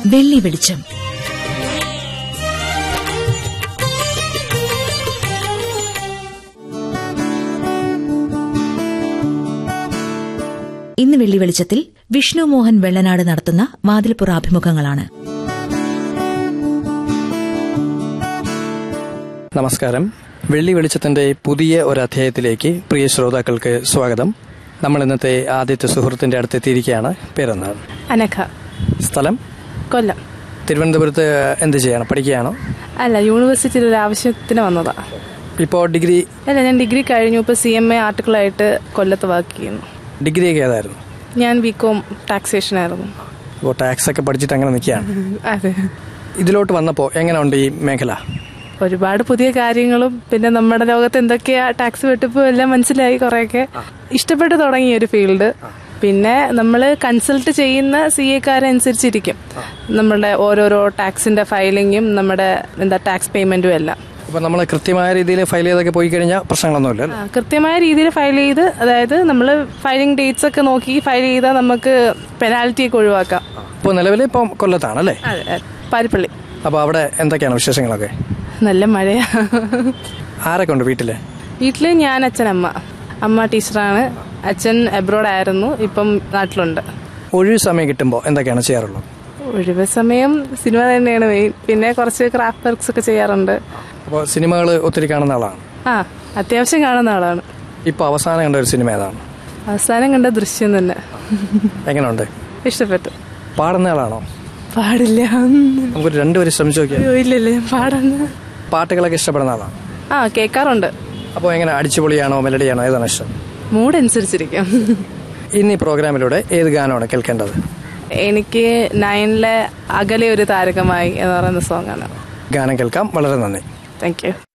വെള്ളി വെളിച്ചം ഇന്ന് വെള്ളി വെളിച്ചത്തിൽ വിഷ്ണു മോഹൻ വെള്ളനാട് നടത്തുന്ന വാതിൽപ്പുറ അഭിമുഖങ്ങളാണ് നമസ്കാരം വെള്ളി വെളിച്ചത്തിന്റെ പുതിയ ഒരു അധ്യായത്തിലേക്ക് പ്രിയ ശ്രോതാക്കൾക്ക് സ്വാഗതം നമ്മൾ ഇന്നത്തെ ആദ്യത്തെ സുഹൃത്തിന്റെ അടുത്തെത്തിയിരിക്കുകയാണ് പേരെന്താണ് അനഘ സ്ഥലം കൊല്ലം തിരുവനന്തപുരത്ത് എന്ത് ചെയ്യണം പഠിക്കുകയാണോ അല്ല യൂണിവേഴ്സിറ്റിയിൽ ഒരു ആവശ്യത്തിന് വന്നതാ ഇപ്പോൾ ഡിഗ്രി അല്ല ഞാൻ ഡിഗ്രി കഴിഞ്ഞു ഇപ്പോൾ സി എം എ ആർട്ടിക്കിളായിട്ട് കൊല്ലത്ത് വർക്ക് ചെയ്യുന്നു ഡിഗ്രിയൊക്കെ ഏതായിരുന്നു ഞാൻ ബി കോം ടാക്സേഷൻ ആയിരുന്നു ഇപ്പോൾ ടാക്സ് ഒക്കെ പഠിച്ചിട്ട് അങ്ങനെ നിൽക്കുകയാണ് അതെ ഇതിലോട്ട് വന്നപ്പോൾ എങ്ങനെയുണ്ട് ഈ മേഖല ഒരുപാട് പുതിയ കാര്യങ്ങളും പിന്നെ നമ്മുടെ ലോകത്ത് എന്തൊക്കെയാ ടാക്സ് വെട്ടിപ്പും എല്ലാം മനസ്സിലായി കുറെയൊക്കെ ഇഷ്ടപ്പെട്ടു തുടങ്ങി ഒരു ഫീൽഡ് പിന്നെ നമ്മൾ കൺസൾട്ട് ചെയ്യുന്ന സി എക്കാരനുസരിച്ചിരിക്കും നമ്മുടെ ഓരോരോ ടാക്സിന്റെ ഫയലിങ്ങും നമ്മുടെ എന്താ ടാക്സ് പേയ്മെന്റും എല്ലാം അപ്പോൾ നമ്മൾ കൃത്യമായ രീതിയിൽ ഫയൽ ചെയ്തൊക്കെ പോയി കഴിഞ്ഞാൽ പ്രശ്നങ്ങളൊന്നുമില്ല ആ, കൃത്യമായ രീതിയിൽ ഫയൽ ചെയ്ത് അതായത് നമ്മൾ ഫയലിംഗ് ഡേറ്റ്സ് ഒക്കെ നോക്കി ഫയൽ ചെയ്താൽ നമുക്ക് പെനാൽറ്റി ഒക്കെ ഒഴിവാക്കാം ഇപ്പോൾ നിലവിൽ ഇപ്പം കൊല്ലത്താണ് അല്ലേ അതെ അതെ. പാരിപ്പള്ളി അപ്പോൾ അവിടെ എന്തൊക്കെയാണ് വിശേഷങ്ങളൊക്കെ നല്ല മഴയാ ആരൊക്കെ ഉണ്ട് വീട്ടിൽ വീട്ടില് ഞാൻ അച്ഛൻ അമ്മ അമ്മ ടീച്ചറാണ് അച്ഛൻ എബ്രോഡ് ആയിരുന്നു ഇപ്പം നാട്ടിലുണ്ട് ഒഴിവ് സമയം കിട്ടുമ്പോൾ എന്തൊക്കെയാണ് ചെയ്യാറുള്ളത് ഒഴിവ് സമയം സിനിമ തന്നെയാണ് മെയിൻ പിന്നെ കുറച്ച് ക്രാഫ്റ്റ് വർക്ക്സ് ഒക്കെ ചെയ്യാറുണ്ട് അപ്പോൾ സിനിമകൾ ഒത്തിരി കാണുന്ന ആളാണ് ആ അത്യാവശ്യം കാണുന്ന ആളാണ് ഇപ്പോൾ അവസാനം കണ്ട ഒരു സിനിമ ഏതാണ് അവസാനം കണ്ട ദൃശ്യം തന്നെ എങ്ങനെയുണ്ട് ഇഷ്ടപ്പെട്ടു പാടുന്ന ആളാണോ പാടില്ല നമുക്കൊരു രണ്ടുപേരും ശ്രമിച്ചു നോക്കിയാൽ അയ്യോ ഇല്ലല്ലേ പാടുന്ന പാട്ടുകളൊക്കെ ഇഷ്ടപ്പെടുന്ന ആളാണ് ആ കേൾക്കാറുണ്ട് അപ്പോൾ എങ്ങനെ അടിച്ചുപൊളിയാണോ മെലഡിയാണോ ഏതാണ് ഇഷ്ടം മൂഡ് അനുസരിച്ചിരിക്കും ഇന്ന് ഈ പ്രോഗ്രാമിലൂടെ ഏത് ഗാനമാണ് കേൾക്കേണ്ടത് എനിക്ക് നയനിലെ അകലെ ഒരു താരകമായി എന്ന് പറയുന്ന സോങ് ആണ് ഗാനം കേൾക്കാം വളരെ നന്ദി താങ്ക് യു